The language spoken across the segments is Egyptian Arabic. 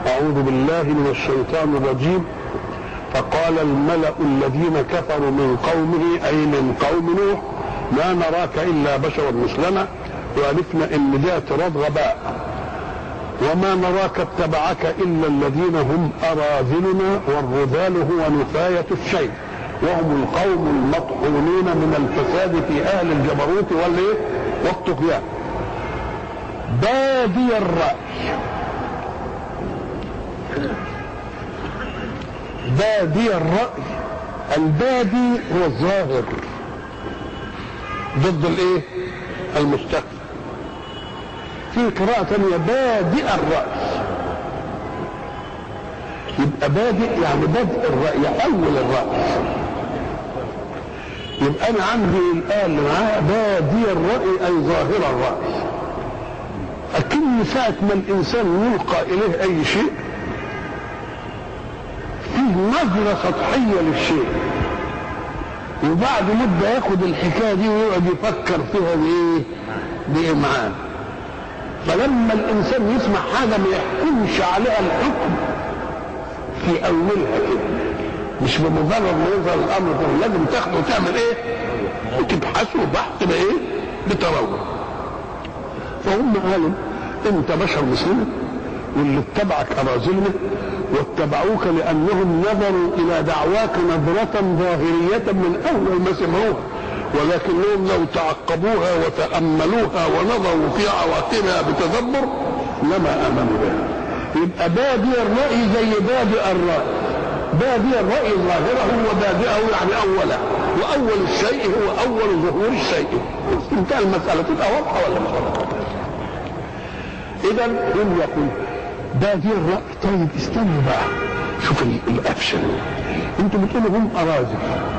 أعوذ بالله من الشيطان الرجيم فقال الملأ الذين كفروا من قومه أي من قوم نوح ما نراك إلا بشرا مثلنا وعرفنا إن ده اعتراض غباء وما نراك اتبعك إلا الذين هم أراذلنا والرذال هو نفاية الشيء وهم القوم المطحونون من الفساد في أهل الجبروت والإيه؟ والطغيان بادي الرأي بادي الرأي البادي هو الظاهر ضد الايه المستقبل في قراءة ثانية بادئ الرأي يبقى بادئ يعني بدء الرأي أول الرأي يبقى أنا عندي الآية اللي معايا بادي الرأي أي ظاهر الرأي أكن ساعة ما الإنسان يلقى إليه أي شيء فيه نظرة سطحية للشيء وبعد مدة ياخد الحكاية دي ويقعد يفكر فيها بإيه؟ بإمعان فلما الإنسان يسمع حاجة ما يحكمش عليها الحكم في أولها كده مش بمجرد ما يظهر الأمر ده لازم تاخده وتعمل إيه؟ وتبحثه بحث بإيه؟ بتروع فهم قالوا أنت بشر مسلم واللي اتبعك أراذلنا واتبعوك لأنهم نظروا إلى دعواك نظرة ظاهرية من أول ما سمعوها ولكنهم لو تعقبوها وتأملوها ونظروا في عواقبها بتدبر لما آمنوا بها يبقى بادي الرأي زي بادئ الرأي بادئ الرأي ظاهره وبادئه يعني أوله وأول الشيء هو أول ظهور الشيء انتهى المسألة تبقى واضحة ولا مش واضحة إذا هم يقول بادي الرأي طيب استنوا بقى شوف الأفشل انتوا بتقولوا هم أراذل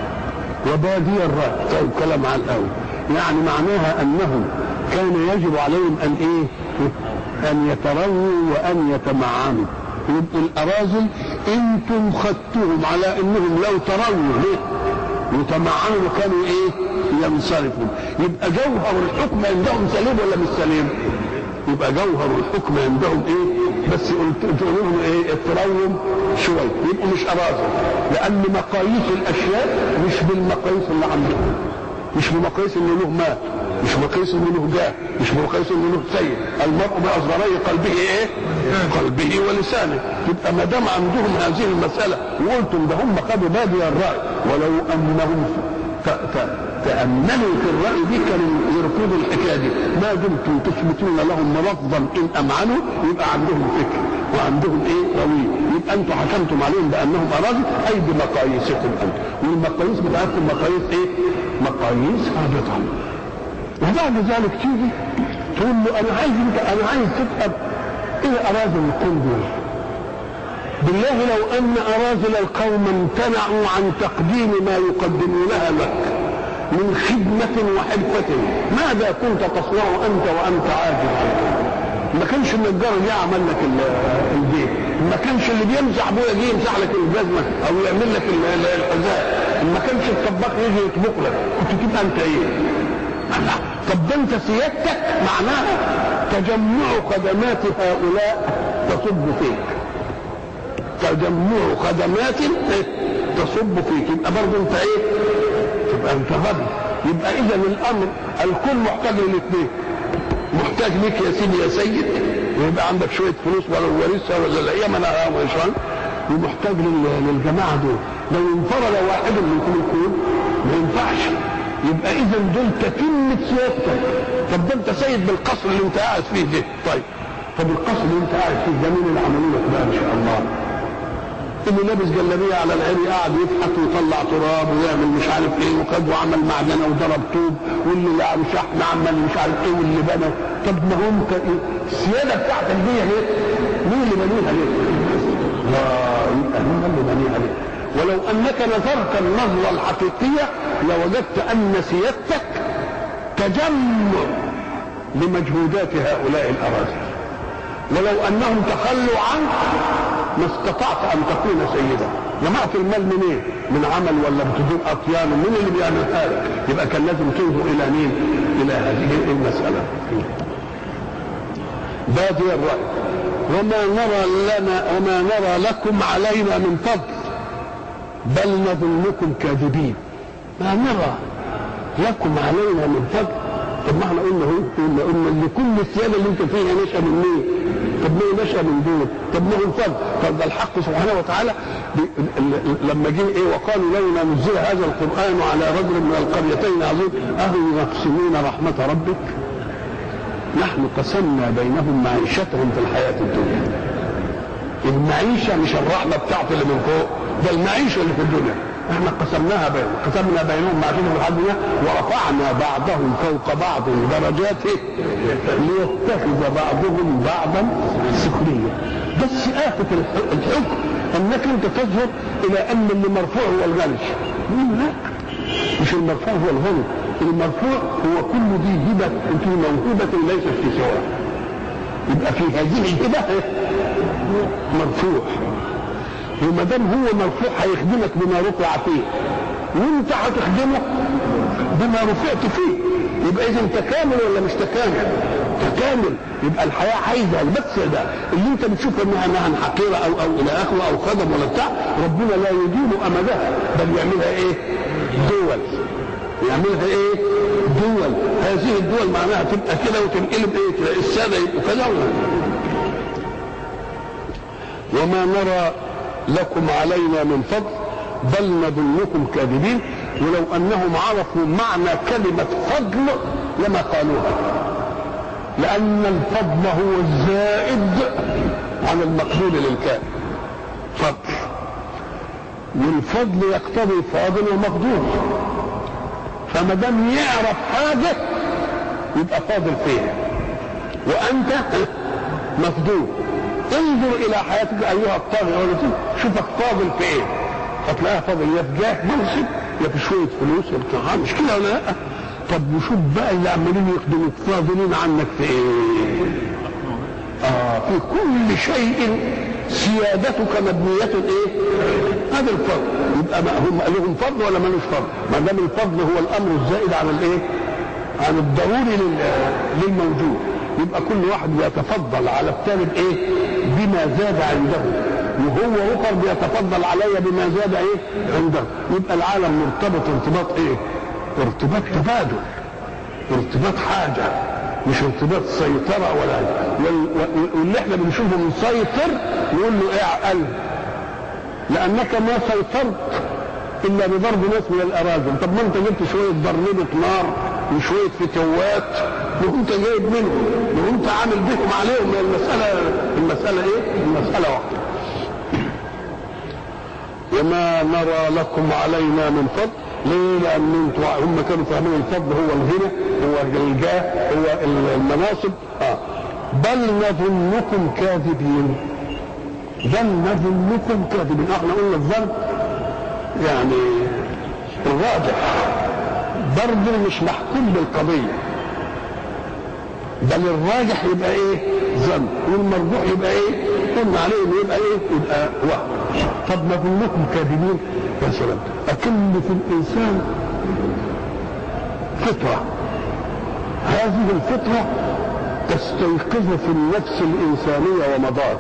وبادي الرأي طيب كلام على الأول يعني معناها أنهم كان يجب عليهم أن إيه أن يترووا وأن يتمعنوا يبقوا الأراذل أنتم خدتوهم على أنهم لو ترووا ليه وتمعنوا كانوا إيه ينصرفوا يبقى جوهر الحكم عندهم سليم ولا مش سليم يبقى جوهر الحكم عندهم ايه بس قلت لهم ايه التروم شويه يبقوا مش اراضي لان مقاييس الاشياء مش بالمقاييس اللي عندهم مش بمقاييس اللي له مال مش مقاييس اللي له جاه مش مقاييس اللي له سيء المرء باصغري قلبه ايه قلبه ولسانه يبقى ما دام عندهم هذه المساله وقلتم ده هم خدوا بادي الراي ولو انهم تأملوا في الرأي دي كانوا يرفضوا الحكاية دي ما دمتم تثبتون لهم لفظا إن أمعنوا يبقى عندهم فكر وعندهم إيه قوي يبقى أنتم حكمتم عليهم بأنهم أراضي أي بمقاييسكم أنتم والمقاييس بتاعتكم مقاييس إيه؟ مقاييس هابطة وبعد ذلك تيجي تقول له أنا عايز أنت أنا عايز تفهم إيه أراضي الكون دول بالله لو أن أراذل القوم امتنعوا عن تقديم ما يقدمونها لك من خدمة وحرفة ماذا كنت تصنع أنت وأنت عاجز ما كانش النجار اللي عمل لك البيت ما كانش اللي بيمسح ابويا جه يمسح لك الجزمه او يعمل لك الحذاء ما كانش الطباخ يجي يطبخ لك كنت تبقى انت ايه؟ الله طب ده انت سيادتك معناها تجمع خدمات هؤلاء تصب فيك تجمع خدمات تصب فيك يبقى برضه انت ايه؟ تبقى انت غبي يبقى اذا الامر الكل محتاج للاثنين محتاج ليك يا سيدي يا سيد ويبقى عندك شويه فلوس ولا ورثها ولا لا ما انا شويه ومحتاج للجماعه دول لو انفرد واحد منكم الكون ما ينفعش يبقى اذا دول تتمة سيادتك طب ده انت سيد بالقصر اللي انت قاعد فيه ده طيب طب القصر اللي انت قاعد فيه ده مين اللي عملوا لك بقى ان شاء الله اللي لابس جلابيه على العري قاعد يفحت ويطلع تراب ويعمل مش عارف ايه وخد وعمل معدنه وضرب طوب واللي لعب شحن عمل مش عارف ايه واللي بنى طب ما هو انت ايه السياده بتاعتك دي ليه؟ مين اللي بنيها ليه؟ لا يبقى مين اللي بنيها ليه؟ ولو انك نظرت النظره الحقيقيه لوجدت ان سيادتك تجمع لمجهودات هؤلاء الاراذل ولو انهم تخلوا عنك ما استطعت ان تكون سيدا جمعت المال منين؟ إيه؟ من عمل ولا بتدور اطيان مين اللي بيعملها لك؟ يبقى كان لازم تنظر الى مين؟ الى هذه المساله. بادي الرأي وما نرى لنا وما نرى لكم علينا من فضل بل نظنكم كاذبين ما نرى لكم علينا من فضل طب ما احنا قلنا اهو قلنا قلنا ان كل السياده اللي انت فيها نشا من مين؟ طب ليه نشا من دول؟ طب ما هو الفضل طب ده الحق سبحانه وتعالى بي- ال- ال- لما جه ايه وقالوا لولا نزل هذا القران على رجل من القريتين عظيم اهم يقسمون رحمه ربك نحن قسمنا بينهم معيشتهم في الحياه الدنيا المعيشه مش الرحمه بتاعته اللي من فوق ده المعيشه اللي في الدنيا احنا قسمناها بينهم قسمنا بينهم معيشتهم في الحياه الدنيا ورفعنا بعضهم فوق بعض درجات ليتخذ بعضهم بعضا سخريا بس آفة الح- الحكم انك انت تظهر الى ان اللي مرفوع هو الغني يقول لا مش المرفوع هو الغني المرفوع هو كل ذي هبة في موهبة ليست في سواء يبقى في هذه الهبة مرفوع وما دام هو مرفوع هيخدمك بما رفع فيه وانت هتخدمه بما رفعت فيه يبقى اذا تكامل ولا مش تكامل تكامل يبقى الحياه عايزه بس ده اللي انت بتشوف انها انها حقيره او او الى اخره او خدم ولا بتاع ربنا لا يديم امدها بل يعملها ايه؟ دول يعملها ايه؟ دول هذه الدول معناها تبقى كده وتنقلب ايه؟ تلاقي الساده يبقوا كذا ولا وما نرى لكم علينا من فضل بل نظنكم كاذبين ولو انهم عرفوا معنى كلمه فضل لما قالوها لان الفضل هو الزائد عن المقبول للكائن فضل والفضل يقتضي فاضل ومقدور فما دام يعرف حاجه يبقى فاضل فيها وانت مفضول انظر الى حياتك ايها الطاغي ولا شوفك فاضل في ايه هتلاقيها فاضل يا في جاه منصب يا في شويه فلوس يا بتاع مش كده ولا لا طب وشوف بقى اللي عمالين يخدموك فاضلين عنك في ايه اه في كل شيء سيادتك مبنية ايه؟ هذا الفضل يبقى ما هم لهم فضل ولا ملوش فضل؟ ما دام الفضل هو الامر الزائد عن الايه؟ عن الضروري لل- للموجود يبقى كل واحد بيتفضل على الثاني بايه؟ بما زاد عنده وهو اخر بيتفضل علي بما زاد ايه؟ عنده يبقى العالم مرتبط ارتباط ايه؟ ارتباط تبادل ارتباط حاجه مش ارتباط سيطره ولا وال- وال- واللي احنا بنشوفه مسيطر نقول له ايه عقل لانك ما سيطرت الا بضرب ناس من الاراذل طب ما انت جبت شويه برنيبه نار وشويه فتوات وانت جايب منهم وانت عامل بهم عليهم المساله المساله ايه؟ المساله واحده وما نرى لكم علينا من فضل ليه؟ لان انتوا هم كانوا فاهمين الفضل هو الغنى هو الجاه هو المناصب آه. بل نظنكم كاذبين بل نظنكم كاذبين احنا قلنا الظن يعني الراجح برضه مش محكوم بالقضيه بل الراجح يبقى ايه ظن والمرجوح يبقى ايه قلنا عليه انه يبقى ايه يبقى وهم طب نظنكم كاذبين يا سلام اكن في الانسان فطره هذه الفطره تستيقظ في النفس الانسانيه ومضات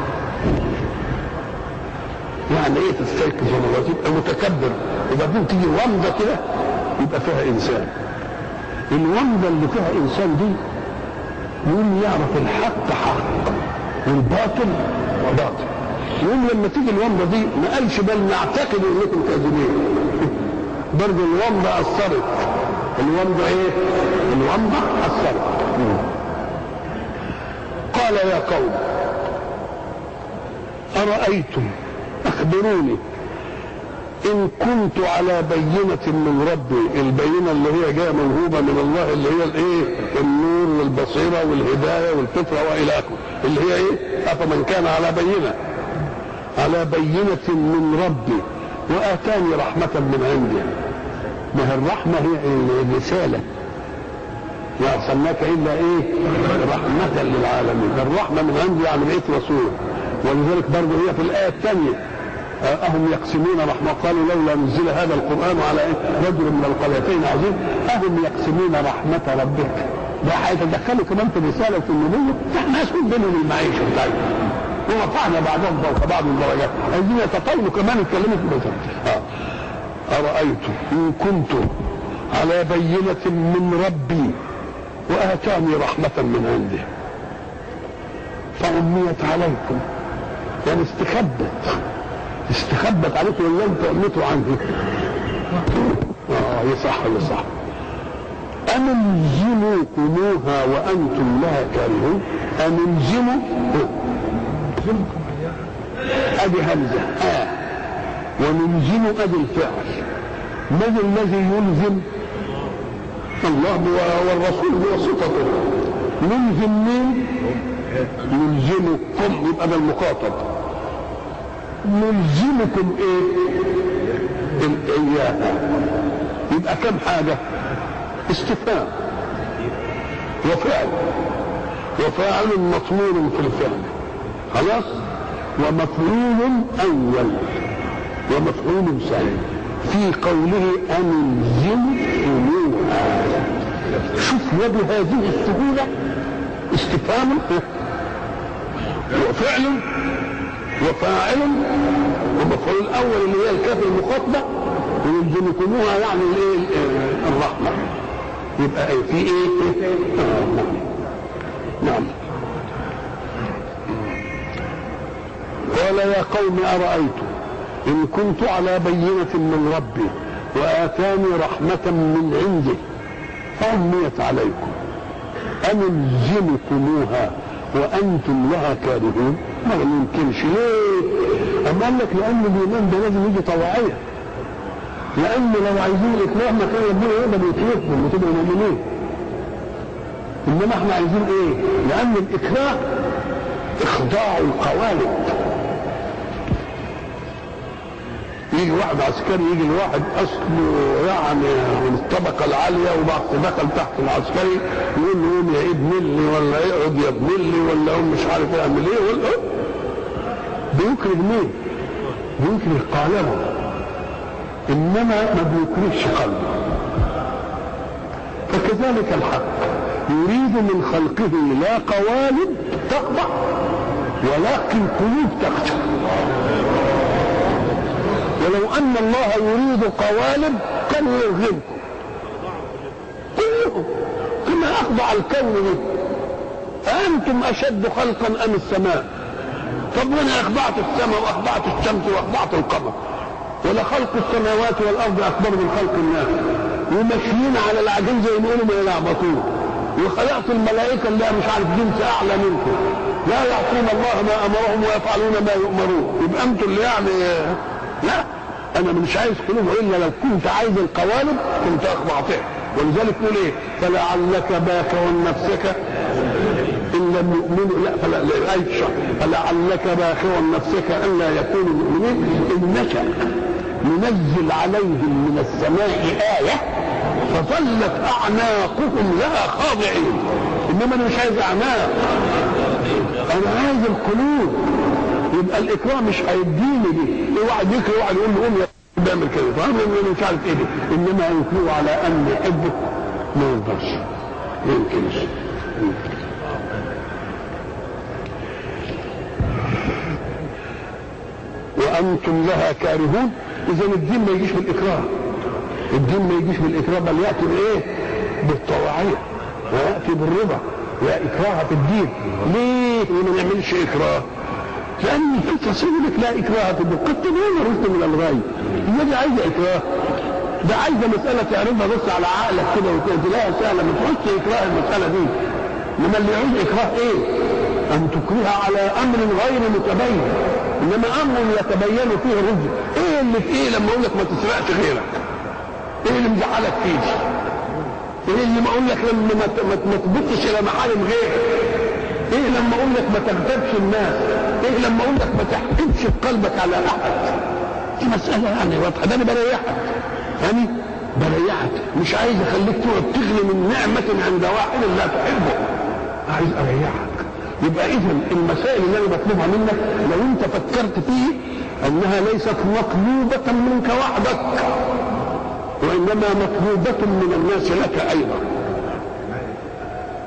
يعني ايه تستيقظ ومضات يبقى متكبر وبعدين تيجي ومضه كده يبقى فيها انسان الومضه اللي فيها انسان دي يقول يعرف الحق حق والباطل وباطل يقول لما تيجي الومضه دي ما قالش بل نعتقد انكم كاذبين برضه الومضه اثرت الومضه ايه؟ الومضه اثرت قال يا قوم ارايتم اخبروني ان كنت على بينة من ربي البينة اللي هي جاية موهوبة من الله اللي هي الايه النور والبصيرة والهداية والفطرة والى اخره اللي هي ايه افمن كان على بينة على بينة من ربي واتاني رحمة من عنده ما هي الرحمة هي الرسالة ما ارسلناك الا ايه رحمة للعالمين الرحمة من عندي يعني بقيت رسول ولذلك برضه هي في الآية الثانية أهم يقسمون رحمة قالوا لولا نزل هذا القرآن على إيه؟ رجل من القريتين عظيم أهم يقسمون رحمة ربك ده هيتدخلوا كمان في الرساله وفي النبوه احنا مسؤول بينهم المعيشه بتاعتهم ورفعنا بعضهم فوق بعض الدرجات عايزين يتطاولوا كمان يتكلموا في الرساله اه ارايتم ان كنت على بينه من ربي واتاني رحمه من عنده فعميت عليكم يعني استخبت استخبت عليكم ولا انتوا عميتوا عنه اه يصح ولا صح أنلزمكموها وأنتم لها كارهون أنلزموا أدي همزة آه ونلزم أدي الفعل من الذي يلزم الله والرسول بواسطته نلزم مين نلزمكم يبقى ده المخاطب نلزمكم ايه اياها يبقى كم حاجه استفهام وفعل وفاعل مطمور في الفعل خلاص ومفعول اول ومفعول ثاني في قوله انزلتموها شوف وبهذه السهوله استفهام وفعل وفاعل ومفعول الاول اللي هي الكاف المخاطبه ويلزمكموها يعني الايه الرحمه يبقى ايه في ايه, إيه؟ آه نعم نعم قال يا قوم ارايتم ان كنت على بينه من ربي واتاني رحمه من عنده فعميت عليكم أنلزمكموها وأنتم لها كارهون ما يمكنش ليه؟ أما قال لك لأن الإيمان ده لازم يجي طوعية لأن لو عايزين الإكراه ما كان ربنا يقدر يكرهكم وتبقوا مؤمنين إنما إحنا عايزين إيه؟ لأن الإكراه إخضاع القوالب يجي واحد عسكري يجي لواحد اصله يعني من الطبقه العاليه وبعد دخل تحت العسكري يقول له قوم يا ابن اللي ولا اقعد يا ابن اللي ولا قوم مش عارف يعمل ايه ولا بيكره مين؟ بيكره قالبه انما ما بيكرهش قلبه فكذلك الحق يريد من خلقه لا قوالب تخضع ولكن قلوب تخشع ولو ان الله يريد قوالب كان يرغمكم كلهم كما اخضع الكون به انتم اشد خلقا ام السماء طب وانا اخضعت السماء واخضعت الشمس واخضعت القمر ولا خلق السماوات والارض اكبر من خلق الناس وماشيين على العجين زي ما يقولوا ما يلعبطون وخلقت الملائكه اللي مش عارف جنس اعلى منكم لا يعصون الله ما امرهم ويفعلون ما يؤمرون يبقى انتم اللي يعني لا انا مش عايز قلوب الا لو كنت عايز القوالب كنت اخضعتها ولذلك يقول ايه فلعلك باخع نفسك ان لم يؤمنوا لا فلا لا فلعلك باخع نفسك ان لا يكونوا مؤمنين ان نشا ننزل عليهم من السماء آية فظلت أعناقهم لها خاضعين إنما أنا مش عايز أعناق أنا عايز القلوب يبقى الإكرام مش هيديني دي إيه واحد يكره واحد يقول له قوم يا بيعمل كده فاهم مش عارف ايه دي انما يكره على ان يحبه ما يقدرش ما يمكنش وانتم لها كارهون اذا الدين ما يجيش بالاكراه الدين ما يجيش بالاكراه بل ياتي بايه بالطواعيه وياتي بالرضا لا اكراه في الدين ليه ما نعملش اكراه لان الفطره سيقول لا اكراه في الدين قد تبين الرشد من الغي هي دي عايزه اكراه ده عايزه مساله تعرضها بس على عقلك كده وتلاقيها سهله ما تحطش اكراه المساله دي انما اللي يعوز اكراه ايه؟ ان تكره على امر غير متبين انما امر يتبين فيه الرشد ايه اللي في ايه لما اقول لك ما تسرقش غيرك؟ ايه اللي مزعلك فيه؟ ايه اللي ما اقول لك لما ما تبصش الى محارم غيرك؟ ايه لما اقول لك ما تغتابش الناس؟ ايه لما اقول لك ما تحقدش في قلبك على احد؟ دي مسألة يعني واضحة ده انا بريحك يعني بريحك مش عايز اخليك تقعد تغني من نعمة عند واحد لا تحبه عايز اريحك يبقى اذا المسائل اللي انا بطلبها منك لو انت فكرت فيه انها ليست مطلوبة منك وحدك وانما مطلوبة من الناس لك ايضا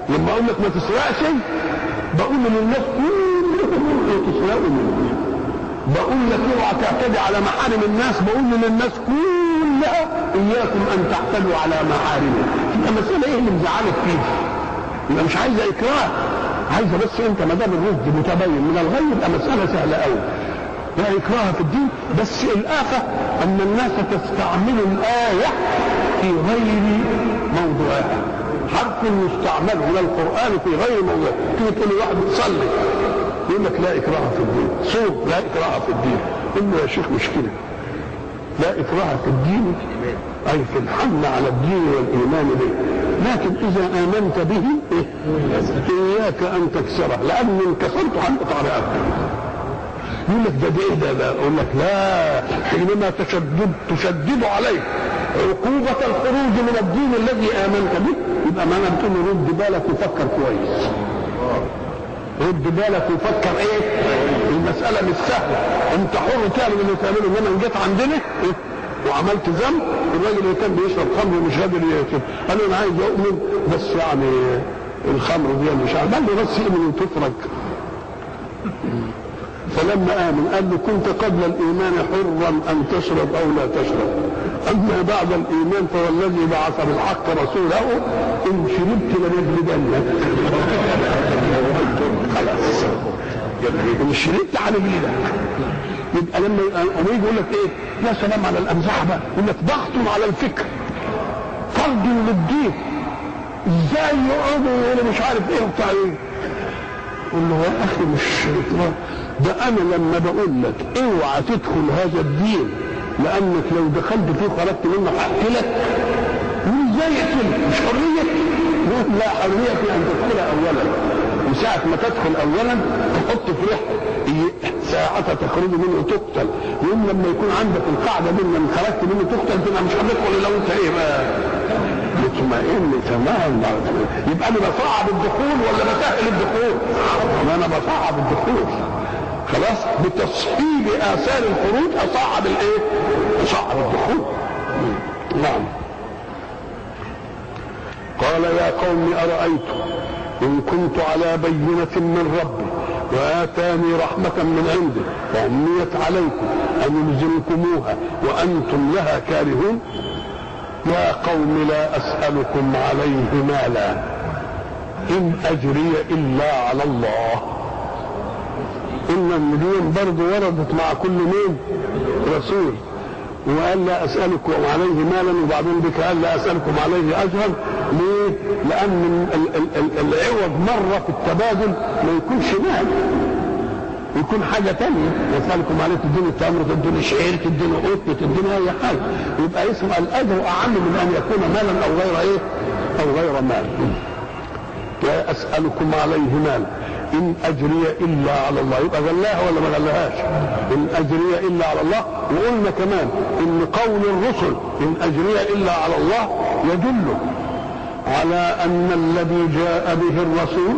لما اقول لك ما تسرقش بقول للناس كلهم تسرقوا مني بقول لك اوعى تعتدي على محارم الناس بقول للناس كلها اياكم ان تعتدوا على محارمه يبقى المساله ايه اللي مزعلك فيه يبقى مش عايزه اكراه عايزه بس انت ما دام الرشد متبين من الغي يبقى مساله سهله قوي لا اكراه في الدين بس الافه ان الناس تستعمل الايه في غير موضوعها حرف يستعمل من القران في غير موضوعه تيجي تقول لواحد تصلي يقول لك لا اكراه في الدين صوم لا اكراه في الدين قل له يا شيخ مشكله لا اكراه في الدين اي في الحمل على الدين والايمان به لكن اذا امنت به إيه؟ اياك ان تكسره لان ان كسرته هنقطع رقبتك يقول لك ده ده ايه ده ده اقول لك لا حينما تشدد تشدد عليك عقوبة الخروج من الدين الذي آمنت به يبقى معنى بتقول له رد بالك وفكر كويس رد بالك وفكر ايه المسألة مش سهلة انت حر تعمل اللي تعمله انما ان جيت عندنا إيه؟ وعملت ذنب الراجل اللي كان بيشرب خمر ومش قادر يشرب قال له انا عايز اؤمن بس يعني الخمر دي مش عارف قال له بس اؤمن وتفرج فلما آمن قال له كنت قبل الإيمان حرا أن تشرب أو لا تشرب أما بعد الإيمان فوالذي بعث بالحق رسوله إن شربت لنجلدنك خلاص إن شربت هنجلدك يبقى لما لما يجي يقول لك ايه يا سلام على الامزحه بقى يقول لك ضغط على الفكر فرض للدين ازاي يقعدوا يقولوا مش عارف ايه وبتاع ايه قول له يا اخي مش ده انا لما بقول لك اوعى تدخل هذا الدين لانك لو دخلت فيه خرجت منه هقتلك ازاي يقتلك مش حريه لا حريه في ان تدخل اولا وساعة ما تدخل اولا تحط في ريحه ساعة تخرج منه تقتل يوم لما يكون عندك القاعدة دي من خرجت منه تقتل تبقى مش هتدخل الا وانت ايه بقى مطمئن تمام يبقى انا بصعب الدخول ولا بسهل الدخول؟ ما انا بصعب الدخول خلاص بتصحيب اثار الخروج اصعب الايه؟ اصعب الدخول نعم قال يا قوم أرأيتم إن كنت على بينة من ربي وآتاني رحمة من عنده وأمنيت عليكم أن يلزمكموها وأنتم لها كارهون يا قوم لا أسألكم عليه مالا إن أجري إلا على الله إن المليون برضه وردت مع كل مين رسول وقال لا اسالكم عليه مالا وبعدين بك قال لا اسالكم عليه اجرا ليه؟ لان ال- ال- ال- العوض مره في التبادل ما يكونش مال يكون حاجه تانية يسالكم عليه تدوني التمر تدوني شعير تدوني قطن تدوني اي حاجه يبقى اسم الاجر اعم من ان يكون مالا او غير ايه؟ او غير مال لا اسالكم عليه مالا ان اجري الا على الله يبقى غلاها ولا ما غلاهاش ان اجري الا على الله وقلنا كمان ان قول الرسل ان اجري الا على الله يدل على ان الذي جاء به الرسول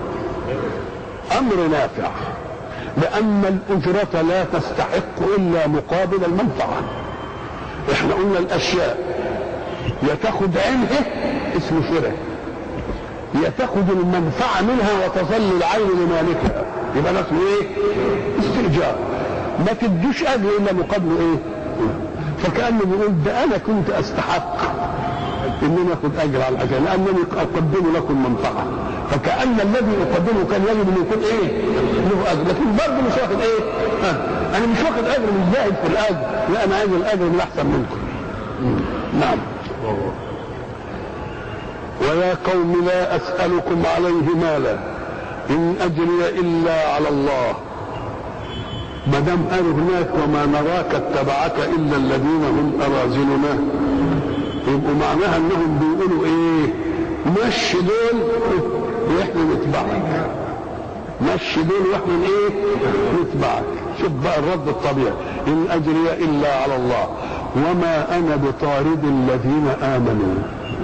امر نافع لان الاجره لا تستحق الا مقابل المنفعه احنا قلنا الاشياء يا تاخد عينها اسمه شرك يا تاخد المنفعة منها وتظل العين لمالكها يبقى ده اسمه ايه؟ استئجار ما تدوش اجر الا مقابله ايه؟ فكأنه بيقول ده انا كنت استحق انني اخد اجر على الحاجه لانني اقدم لكم منفعه فكأن الذي اقدمه كان يجب ان يكون ايه؟ له اجر لكن برضه مش واخد ايه؟ ها انا مش واخد اجر مش زاهد في الاجر لا انا عايز الاجر من احسن منكم نعم ويا قوم لا أسألكم عليه مالا إن أجري إلا على الله ما دام قالوا هناك وما نراك اتبعك إلا الذين هم أراذلنا يبقوا معناها أنهم بيقولوا إيه مشي دول وإحنا نتبعك مشي دول وإحنا إيه نتبعك شوف بقى الرد الطبيعي إن أجري إلا على الله وما أنا بطارد الذين آمنوا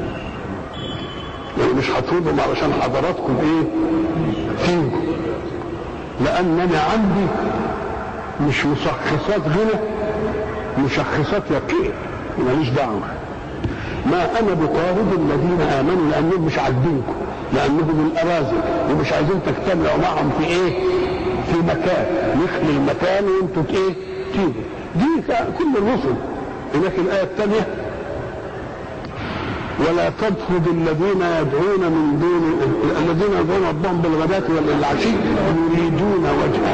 يعني مش هطردهم علشان حضراتكم ايه فيكم لانني عندي مش مشخصات غنى مشخصات يقين ماليش دعوه ما انا بطارد الذين امنوا لانهم مش عاجبينكم لانهم الاراذل ومش عايزين تجتمعوا معهم في ايه في مكان يخلي المكان وانتوا ايه تيجوا دي كل الرسل هناك الايه الثانيه ولا تطرد الذين يدعون من دون الذين يدعون ربهم بالغداة والعشي يريدون وجهه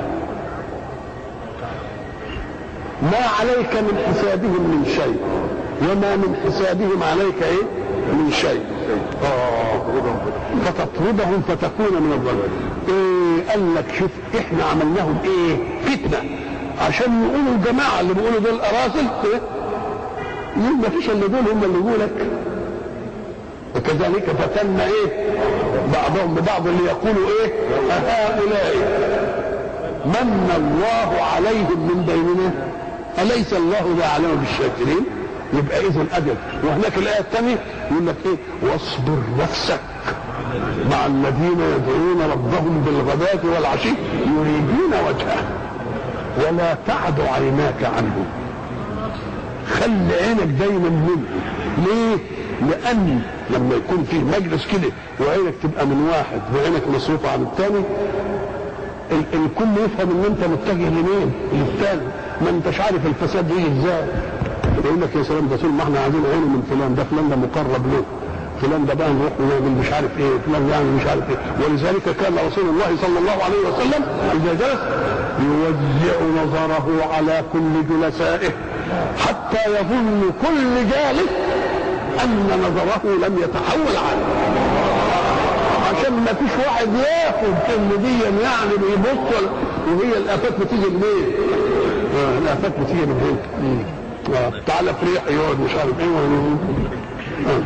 ما عليك من حسابهم من شيء وما من حسابهم عليك ايه من شيء آه. فتطردهم فتكون من الظالمين ايه قال لك شوف احنا عملناهم ايه فتنه عشان يقولوا الجماعه اللي بيقولوا دول اراسل ايه يقول ما فيش الا دول هم اللي يقولوا لك وكذلك فتنا ايه بعضهم ببعض اللي يقولوا ايه هؤلاء من الله عليهم من بيننا اليس الله باعلم بالشاكرين يبقى اذا اجل وهناك الايه الثانيه يقول لك ايه واصبر نفسك مع الذين يدعون ربهم بالغداة والعشي يريدون وجهه ولا تعد عيناك عنهم خلي عينك دايما منه ليه؟ لأن لما يكون فيه مجلس كده وعينك تبقى من واحد وعينك مصروفة عن الثاني الكل يفهم ان انت متجه لمين؟ للثاني ما انتش عارف الفساد يجي ازاي يقول لك يا سلام ده طول ما احنا عايزين عينه من فلان ده فلان ده مقرب له فلان ده بقى نروح ونعمل مش عارف ايه فلان يعني مش عارف ايه ولذلك كان رسول الله صلى الله عليه وسلم اذا جلس يوزع نظره على كل جلسائه حتى يظن كل جالس ان نظره لم يتحول عنه عشان ما فيش واحد ياخد كلمديا يعني بيبص وهي الافات بتيجي منين؟ آه الافات بتيجي من هنا آه تعالى في ريح يقعد مش عارف ايه آه.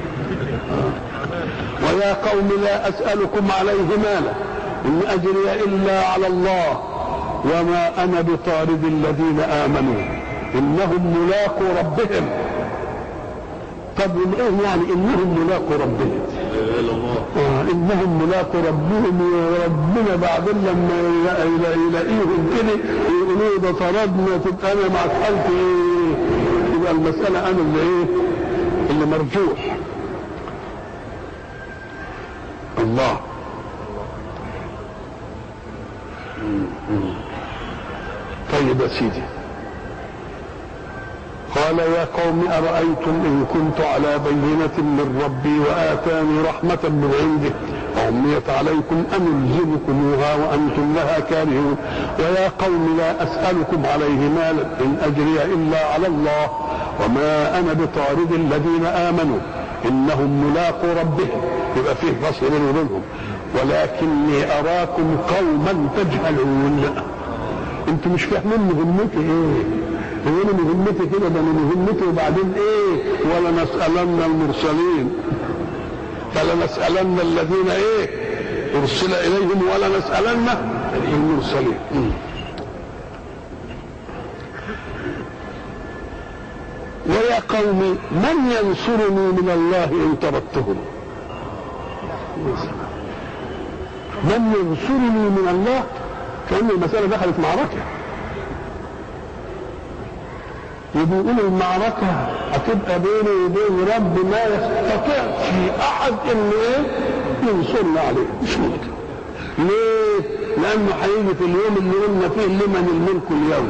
ويا قوم لا اسالكم عليه مالا ان اجري الا على الله وما انا بطارد الذين امنوا انهم ملاقوا ربهم طب ايه يعني انهم ملاقوا ربهم آه انهم ملاقوا ربهم وربنا بعدين لما يلاقيهم كده يقولوا ده طردنا تبقى انا مع حالتي ايه يبقى المساله انا اللي ايه اللي مرجوح الله طيب يا سيدي قال يا قوم أرأيتم إن كنت على بينة من ربي وآتاني رحمة من عنده وعميت عليكم أنلزمكموها وأنتم لها كارهون ويا قوم لا أسألكم عليه مالا إن أجري إلا على الله وما أنا بطارد الذين آمنوا إنهم ملاقوا ربهم يبقى فيه فصل بينه وبينهم ولكني أراكم قوما تجهلون انتوا مش فاهمين مهمتي ايه هو انا مهمتي كده ده انا مهمتي وبعدين ايه ولا نسالن المرسلين فلا نسالن الذين ايه ارسل اليهم ولا نسالن المرسلين ويا قوم من ينصرني من الله ان طردتهم من ينصرني من الله كأن المسألة دخلت معركة وبيقول المعركة هتبقى بيني وبين رب ما يستطيعش أحد إنه إيه ينصرنا عليه مش ممكن ليه؟ لأنه هيجي في اليوم اللي قلنا فيه لمن الملك اليوم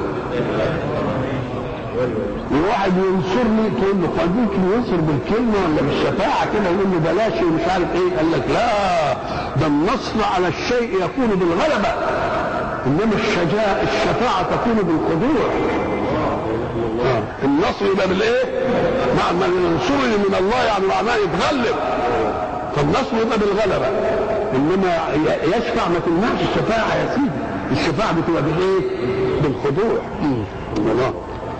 واحد ينصرني تقول له قد يمكن ينصر بالكلمه ولا بالشفاعه كده يقول له بلاش ومش عارف ايه قال لك لا ده النصر على الشيء يكون بالغلبه انما الشجاعه الشفاعه تكون بالخضوع آه. النصر يبقى بالايه؟ مع من ينصرني من الله يعني معناه يتغلب فالنصر يبقى بالغلبه انما يشفع ما تمنعش الشفاعه يا سيدي الشفاعه بتبقى بالايه؟ بالخضوع الله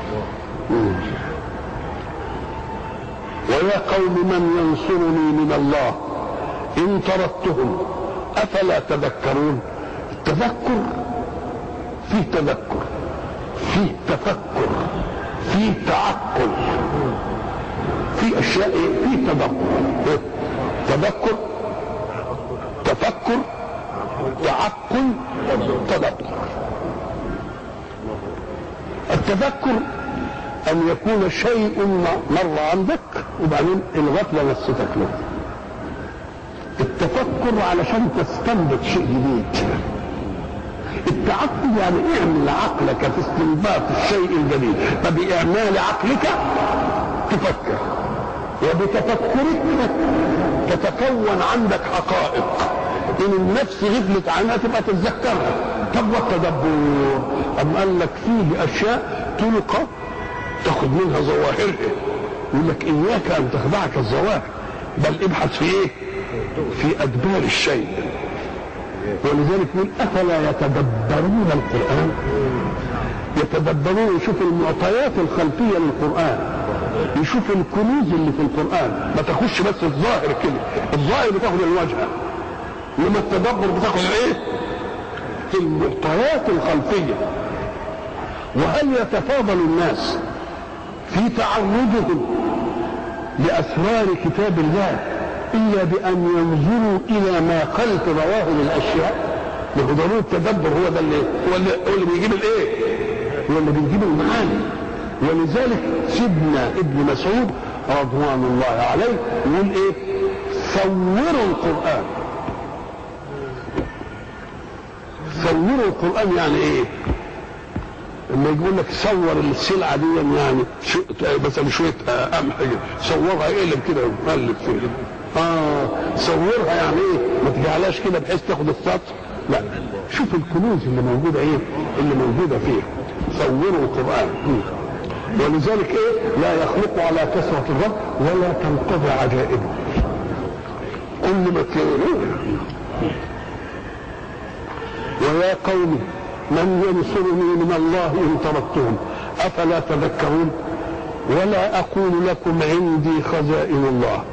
ويا قوم من ينصرني من الله ان طردتهم افلا تذكرون التذكر فيه تذكر فيه تفكر فيه تعقل في اشياء فيه تذكر تذكر تفكر تعقل تذكر التذكر ان يكون شيء مر عندك وبعدين الغفله نسيتك له التفكر علشان تستنبط شيء جديد التعقل يعني اعمل عقلك في استنباط الشيء الجديد فبإعمال عقلك تفكر وبتفكرك تتكون عندك حقائق ان النفس غفلت عنها تبقى تتذكرها طب والتدبر أم قال لك فيه اشياء تلقى تاخذ منها ظواهرها يقول لك اياك ان تخدعك الظواهر بل ابحث في ايه في ادبار الشيء ولذلك يقول افلا يتدبرون القران يتدبرون يشوفوا المعطيات الخلفيه للقران يشوفوا الكنوز اللي في القران ما تاخدش بس الظاهر كده الظاهر بتاخد الوجه انما التدبر بتاخد الايه المعطيات الخلفيه وهل يتفاضل الناس في تعرضهم لاسرار كتاب الله الا بان ينظروا الى ما خلف ظواهر الاشياء ما هو ضروري التدبر هو ده اللي هو اللي, هو اللي بيجيب الايه؟ هو اللي بيجيب المعاني ولذلك سيدنا ابن مسعود رضوان الله عليه يقول ايه؟ صوروا القران صوروا القران يعني ايه؟ لما يقول لك صور السلعه دي يعني شو مثلا شويه قمح صورها اقلب كده وقلب فيه اه صورها يعني ايه ما تجعلهاش كده بحيث تاخد السطر لا شوف الكنوز اللي موجوده ايه اللي موجوده فيه صوروا القران ولذلك ايه لا يخلق على كثره الرب ولا تنقضي عجائبه كل ما تلاقيه ويا قوم من ينصرني من الله ان تركتهم افلا تذكرون ولا اقول لكم عندي خزائن الله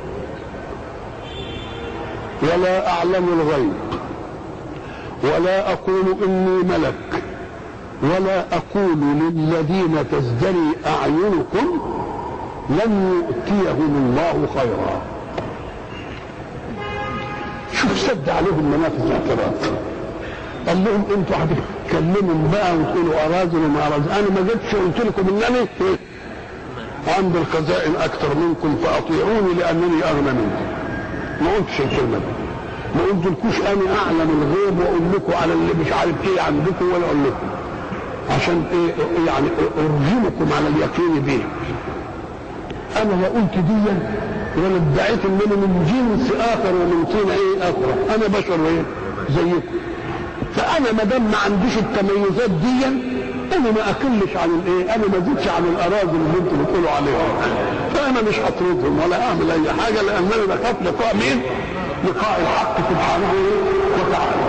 ولا اعلم الغيب ولا اقول اني ملك ولا اقول للذين تزدري اعينكم لن يؤتيهم الله خيرا شوف سد عليهم منافذ الاعتراض قال لهم انتوا هتتكلموا بقى وتقولوا اراذل وما اراذل انا ما جيتش قلت لكم انني عندي الخزائن اكثر منكم فاطيعوني لانني اغنى منكم ما قلتش الكلمه دي ما قلتلكوش انا اعلم الغيب واقول لكم على اللي مش عارف ايه عندكم ولا اقول لكم عشان ايه يعني ارجمكم على اليقين به انا لا قلت دي ولا ادعيت ان انا من جنس اخر ومن طين ايه اخر انا بشر ايه زيكم فانا ما دام ما عنديش التميزات دي انا ما اقلش عن الايه انا ما ازيدش عن الاراضي اللي انتم بتقولوا عليها فانا مش هطردهم ولا اعمل اي حاجه لانني بخاف لقاء مين لقاء الحق سبحانه وتعالى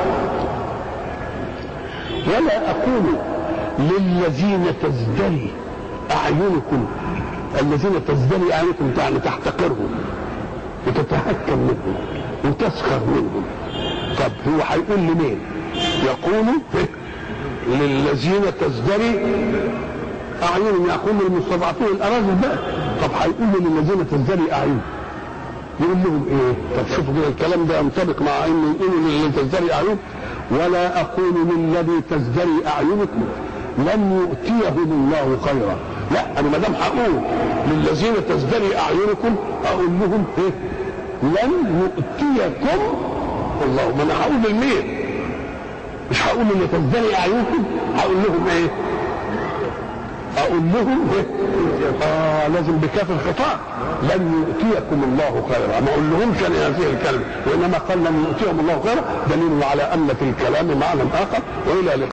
ولا اقول للذين تزدري اعينكم الذين تزدري اعينكم يعني تحتقرهم وتتهكم منهم وتسخر منهم طب هو هيقول لمين يقول للذين تزدري اعينهم يقول للمستضعفين الاراذل بقى طب هيقول للذين تزدري اعينهم يقول لهم ايه طب شوفوا كده الكلام ده ينطبق مع انه يقولوا للذين تزدري اعينهم ولا اقول للذي تزدري اعينكم لن يؤتيهم الله خيرا لا انا ما دام هقول للذين تزدري اعينكم اقول لهم ايه لن يؤتيكم الله ما انا هقول لمين مش هقول اللي تزدري اعينكم هقول لهم ايه اقول لهم ايه اه لازم بكاف الخطاب لن يؤتيكم الله خيرا ما اقول لهمش انا هذه الكلمه وانما قال لن يؤتيهم الله خيرا دليل على ان في الكلام معنى اخر والى لقاء